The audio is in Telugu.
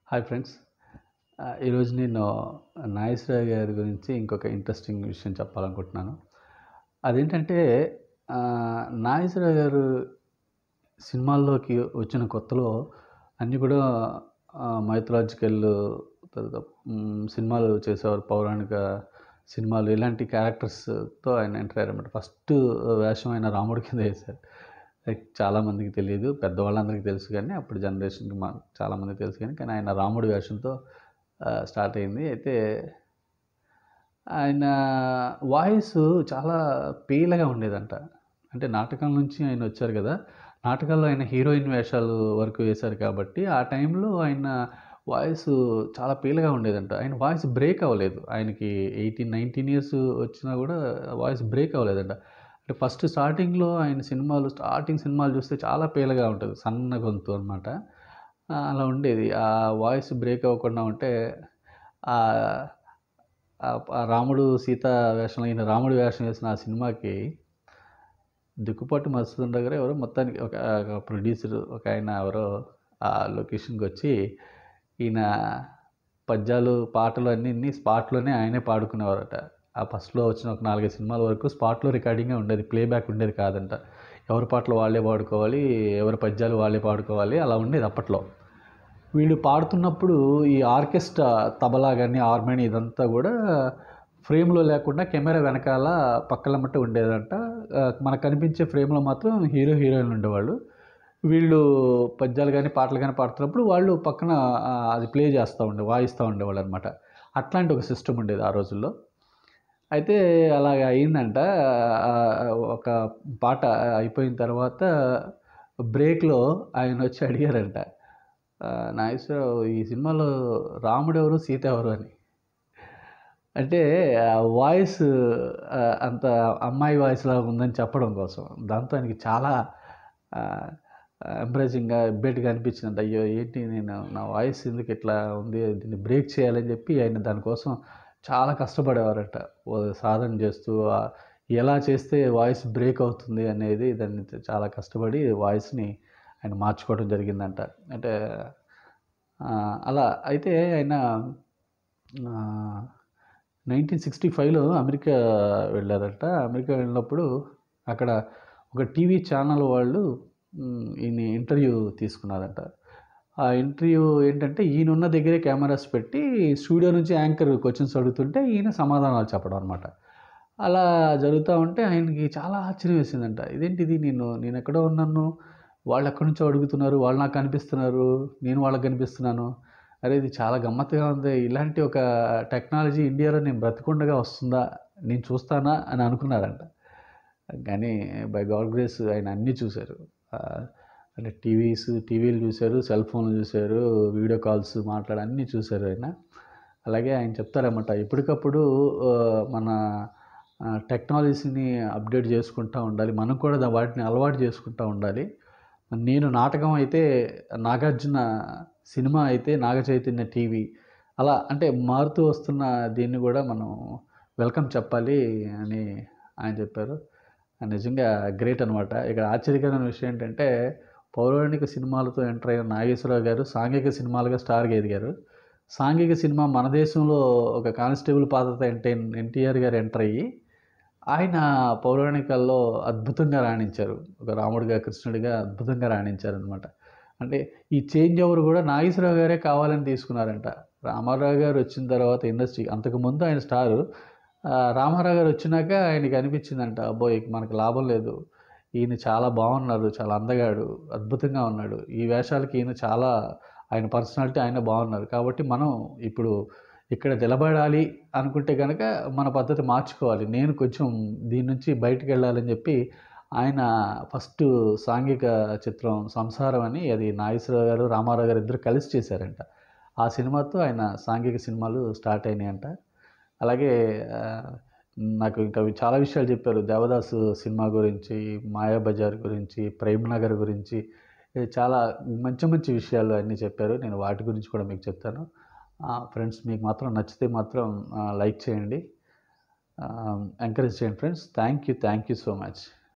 హాయ్ ఫ్రెండ్స్ ఈరోజు నేను నాగేశ్వరరావు గారి గురించి ఇంకొక ఇంట్రెస్టింగ్ విషయం చెప్పాలనుకుంటున్నాను అదేంటంటే ఆ, నాగేశ్వరరావు గారు సినిమాల్లోకి వచ్చిన కొత్తలో అన్నీ కూడా మైథలాజికల్ తర్వాత మ్, సినిమాలు చేసేవారు పౌరాణిక సినిమాలు ఇలాంటి క్యారెక్టర్స్తో ఆయన ఎంటర్ అయ్యారన్నమాట ఫస్ట్ వేషం ఆయన రాముడి కింద వేశారు లైక్ చాలామందికి తెలియదు పెద్దవాళ్ళందరికీ తెలుసు కానీ అప్పుడు జనరేషన్కి మా చాలామందికి తెలుసు కానీ కానీ ఆయన రాముడి వేషంతో స్టార్ట్ అయింది అయితే ఆయన వాయిస్ చాలా పీలగా ఉండేదంట అంటే నాటకం నుంచి ఆయన వచ్చారు కదా నాటకాల్లో ఆయన హీరోయిన్ వేషాలు వరకు వేశారు కాబట్టి ఆ టైంలో ఆయన వాయిస్ చాలా పీలగా ఉండేదంట ఆయన వాయిస్ బ్రేక్ అవ్వలేదు ఆయనకి ఎయిటీన్ నైన్టీన్ ఇయర్స్ వచ్చినా కూడా వాయిస్ బ్రేక్ అవ్వలేదంట అంటే ఫస్ట్ స్టార్టింగ్లో ఆయన సినిమాలు స్టార్టింగ్ సినిమాలు చూస్తే చాలా పీలగా ఉంటుంది సన్న గొంతు అనమాట అలా ఉండేది ఆ వాయిస్ బ్రేక్ అవ్వకుండా ఉంటే ఆ ఆ- ఆ రాముడు సీత వేషంలో ఈయన రాముడు వేషం వేసిన ఆ సినిమాకి దిక్కుపాటు మధుసూదన్ దగ్గర ఎవరో మొత్తానికి ఒక ఒక ప్రొడ్యూసర్ ఒక ఆయన ఎవరో ఆ లొకేషన్కి వచ్చి ఈయన పద్యాలు పాటలు అన్నీ స్పాట్లోనే ఆయనే పాడుకునేవారట ఆ ఫస్ట్లో వచ్చిన ఒక నాలుగైదు సినిమాల వరకు స్పాట్లో రికార్డింగే ఉండేది ప్లేబ్యాక్ ఉండేది కాదంట ఎవరి పాటలు వాళ్ళే పాడుకోవాలి ఎవరి పద్యాలు వాళ్ళే పాడుకోవాలి అలా ఉండేది అప్పట్లో వీళ్ళు పాడుతున్నప్పుడు ఈ ఆర్కెస్ట్రా తబలా కానీ హార్మోని ఇదంతా కూడా ఫ్రేమ్లో లేకుండా కెమెరా వెనకాల పక్కలమ్మట ఉండేదంట ఆ, మనకు కనిపించే ఫ్రేమ్లో మాత్రం హీరో హీరోయిన్లు ఉండేవాళ్ళు వీళ్ళు పద్యాలు కానీ పాటలు కానీ పాడుతున్నప్పుడు వాళ్ళు పక్కన ఆ, అది ప్లే చేస్తూ ఉండే వాయిస్తూ ఉండేవాళ్ళు అనమాట అట్లాంటి ఒక సిస్టమ్ ఉండేది ఆ రోజుల్లో అయితే అలాగ అయిందంట ఆ, ఒక పాట అయిపోయిన తర్వాత బ్రేక్లో ఆయన వచ్చి అడిగారంట "ఆ, నాగేశ్వరరావు ఈ సినిమాలో రాముడు ఎవరు సీత ఎవరు అని అంటే ఆ వాయిస్ ఆ, అంత అమ్మాయి వాయిస్ లాగా ఉందని చెప్పడం కోసం దాంతో ఆయనకి చాలా ఎంప్రెసింగ్గా ఇబ్బెట్గా అనిపించింది అయ్యో ఏంటి నేను నా వాయిస్ ఎందుకు ఇట్లా ఉంది దీన్ని బ్రేక్ చేయాలని చెప్పి ఆయన దానికోసం చాలా కష్టపడేవారట ఓ సాధన చేస్తూ ఆ ఎలా చేస్తే వాయిస్ బ్రేక్ అవుతుంది అనేది దాన్ని చాలా కష్టపడి వాయిస్ని ఆయన మార్చుకోవడం జరిగిందంట అంటే ఆ, అలా అయితే ఆయన నైన్టీన్ సిక్స్టీ ఫైవ్లో అమెరికా వెళ్ళారట అమెరికా వెళ్ళినప్పుడు అక్కడ ఒక టీవీ ఛానల్ వాళ్ళు మ్, ఈయన ఇంటర్వ్యూ తీసుకున్నారంట ఆ ఇంటర్వ్యూ ఏంటంటే ఈయన ఉన్న దగ్గరే కెమెరాస్ పెట్టి స్టూడియో నుంచి యాంకర్ క్వశ్చన్స్ అడుగుతుంటే ఈయన సమాధానాలు చెప్పడం అనమాట అలా జరుగుతూ ఉంటే ఆయనకి చాలా ఆశ్చర్యం వేసిందంట ఇదేంటిది నేను నేను ఎక్కడో ఉన్నాను వాళ్ళు ఎక్కడి నుంచో అడుగుతున్నారు వాళ్ళు నాకు కనిపిస్తున్నారు నేను వాళ్ళకి కనిపిస్తున్నాను అరే ఇది చాలా గమ్మత్తుగా ఉంది ఇలాంటి ఒక టెక్నాలజీ ఇండియాలో నేను బ్రతికుండగా వస్తుందా నేను చూస్తానా అని అనుకున్నారంట కానీ బై గాడ్ గ్రేస్ ఆయన అన్నీ చూశారు ఆ, అంటే టీవీస్ టీవీలు చూశారు సెల్ ఫోన్లు చూశారు వీడియో కాల్స్ మాట్లాడి అన్నీ చూశారు ఆయన అలాగే ఆయన చెప్తారన్నమాట ఎప్పటికప్పుడు ఆ, మన టెక్నాలజీని అప్డేట్ చేసుకుంటూ ఉండాలి మనం కూడా దా- వాటిని అలవాటు చేసుకుంటూ ఉండాలి నేను నాటకం అయితే నాగార్జున సినిమా అయితే నాగ చైతన్య టీవీ అలా అంటే మారుతూ వస్తున్న దీన్ని కూడా మనం వెల్కమ్ చెప్పాలి అని ఆయన చెప్పారు నిజంగా గ్రేట్ అనమాట ఇక్కడ ఆశ్చర్యకరమైన విషయం ఏంటంటే పౌరాణిక సినిమాలతో ఎంటర్ అయిన నాగేశ్వరరావు గారు సాంఘిక సినిమాలుగా స్టార్గా ఎదిగారు సాంఘిక సినిమా మన దేశంలో ఒక కానిస్టేబుల్ పాత్రతో ఎంటర్ ఎన్టీఆర్ గారు ఎంటర్ అయ్యి ఆయన పౌరాణికాల్లో అద్భుతంగా రాణించారు ఒక రాముడిగా కృష్ణుడిగా అద్భుతంగా రాణించారు అనమాట అంటే ఈ చేంజ్ ఓవర్ కూడా నాగేశ్వరరావు గారే కావాలని తీసుకున్నారంట రామారావు గారు వచ్చిన తర్వాత ఇండస్ట్రీ అంతకుముందు ఆయన స్టారు ఆ, రామారావు గారు వచ్చినాక ఆయనకి అనిపించిందంట అబ్బో ఇక మనకు లాభం లేదు ఈయన చాలా బాగున్నారు చాలా అందగాడు అద్భుతంగా ఉన్నాడు ఈ వేషాలకి ఈయన చాలా ఆయన పర్సనాలిటీ ఆయన బాగున్నారు కాబట్టి మనం ఇప్పుడు ఇక్కడ నిలబడాలి అనుకుంటే కనుక మన పద్ధతి మార్చుకోవాలి నేను కొంచెం దీని నుంచి బయటికి వెళ్ళాలని చెప్పి ఆయన ఫస్ట్ సాంఘిక చిత్రం సంసారం అని అది నాగేశ్వరరావు గారు రామారావు గారు ఇద్దరు కలిసి చేశారంట ఆ సినిమాతో ఆయన సాంఘిక సినిమాలు స్టార్ట్ అయినాయంట అలాగే ఆ, నాకు ఇంకా చాలా విషయాలు చెప్పారు దేవదాసు సినిమా గురించి మాయాబజార్ గురించి ప్రేమ్ నగర్ గురించి ఇది చాలా మంచి మంచి విషయాలు అన్నీ చెప్పారు నేను వాటి గురించి కూడా మీకు చెప్తాను ఫ్రెండ్స్ మీకు మాత్రం నచ్చితే మాత్రం లైక్ చేయండి ఎంకరేజ్ చేయండి friends thank you thank you so much